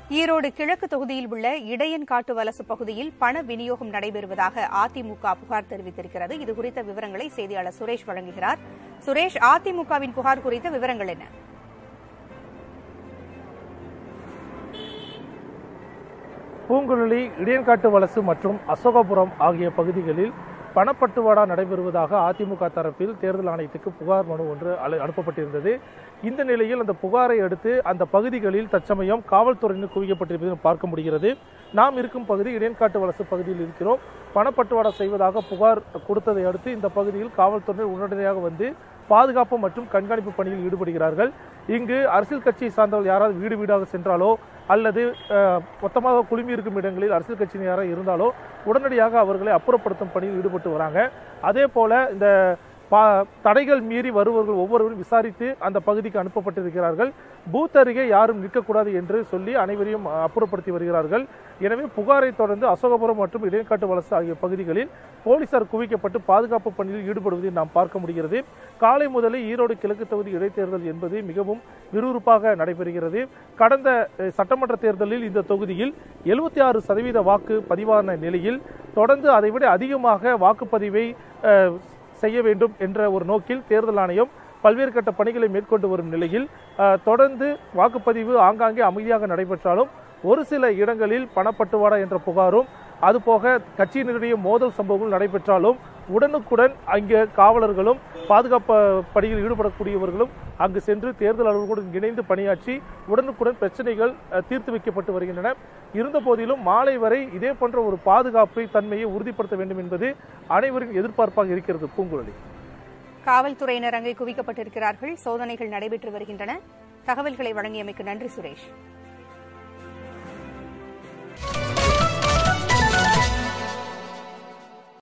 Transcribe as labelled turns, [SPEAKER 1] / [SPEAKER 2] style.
[SPEAKER 1] ஈரோடு கிழக்கு தொகுதியில் உள்ள இடையன்காட்டு வலசு பகுதியில் பண விநியோகம் நடைபெறுவதாக அதிமுக புகார் தெரிவித்திருக்கிறது இதுகுறித்த விவரங்களை செய்தியாளர் சுரேஷ் வழங்குகிறார் சுரேஷ் அதிமுகவின் புகார் குறித்த விவரங்கள் என்ன
[SPEAKER 2] பூங்குழலி இடையன்காட்டு வலசு மற்றும் அசோகபுரம் ஆகிய பகுதிகளில் பணப்பட்டுவாடா நடைபெறுவதாக அதிமுக தரப்பில் தேர்தல் ஆணையத்துக்கு புகார் மனு ஒன்று அலு- அனுப்பப்பட்டிருந்தது இந்த நிலையில் அந்த புகாரை அடுத்து அந்த பகுதிகளில் தற்சமயம் காவல்துறையினர் குவிக்கப்பட்டிருப்பதை பார்க்க முடிகிறது நாம் இருக்கும் பகுதி இடையன்காட்டு வலசு பகுதியில் இருக்கிறோம் பணப்பட்டுவாடா செய்வதாக புகார் கொடுத்ததை அடுத்து இந்த பகுதியில் காவல்துறையினர் உடனடியாக வந்து பாதுகாப்பு மற்றும் கண்காணிப்பு பணியில் ஈடுபடுகிறார்கள் இங்கு அரசியல் கட்சியை சார்ந்தவர்கள் யாராவது வீடு வீடாக சென்றாலோ அல்லது அஹ், மொத்தமாக குழுமி இருக்கும் இடங்களில் அரசியல் கட்சியினர் யாராவது இருந்தாலோ உடனடியாக அவர்களை அப்புறப்படுத்தும் பணியில் ஈடுபட்டு வராங்க அதே போல இந்த பா தடைகள் மீறி வருபவர்கள் ஒவ்வொருவரும் விசாரித்து அந்த பகுதிக்கு அனுப்பப்பட்டிருக்கிறார்கள் பூத் அருகே யாரும் நிற்கக்கூடாது என்று சொல்லி அனைவரையும் அஹ், அப்புறப்படுத்தி வருகிறார்கள் எனவே புகாரை தொடர்ந்து அசோகபுரம் மற்றும் இடையக்காட்டு வலசு ஆகிய பகுதிகளில் போலீசார் குவிக்கப்பட்டு பாதுகாப்பு பணியில் ஈடுபடுவதை நாம் பார்க்க முடிகிறது காலை முதலே ஈரோடு கிழக்கு தொகுதி இடைத்தேர்தல் என்பது மிகவும் விறுவிறுப்பாக நடைபெறுகிறது கடந்த அஹ், சட்டமன்ற தேர்தலில் இந்த தொகுதியில் எழுபத்தி ஆறு சதவீத வாக்கு பதிவான நிலையில் தொடர்ந்து அதைவிட அதிகமாக வாக்குப்பதிவை அஹ், செய்ய வேண்டும் என்ற ஒரு நோக்கில் தேர்தல் ஆணையம் பல்வேறு கட்ட பணிகளை மேற்கொண்டு வரும் நிலையில் அஹ், தொடர்ந்து வாக்குப்பதிவு ஆங்காங்கே அமைதியாக நடைபெற்றாலும் ஒரு சில இடங்களில் பணப்பட்டுவாடா என்ற புகாரும் அதுபோக கட்சியினரிடையே மோதல் சம்பவங்கள் நடைபெற்றாலும் உடனுக்குடன் அங்கே காவலர்களும் பாதுகாப்பு பணியில் ஈடுபடக்கூடியவர்களும் அங்கு சென்று தேர்தல் அலுவலர்களுடன் இணைந்து பணியாற்றி உடனுக்குடன் பிரச்சனைகள் அஹ், தீர்த்து வைக்கப்பட்டு வருகின்றன இருந்த போதிலும் மாலை வரை இதே போன்ற ஒரு பாதுகாப்பை தன்மையை உறுதிப்படுத்த வேண்டும் என்பது அனைவரின் எதிர்பார்ப்பாக இருக்கிறது பூங்குழலி
[SPEAKER 1] காவல்துறையினர் அங்கே குவிக்கப்பட்டிருக்கிறார்கள் சோதனைகள் நடைபெற்று வருகின்றன தகவல்களை வழங்கியமைக்கு நன்றி சுரேஷ்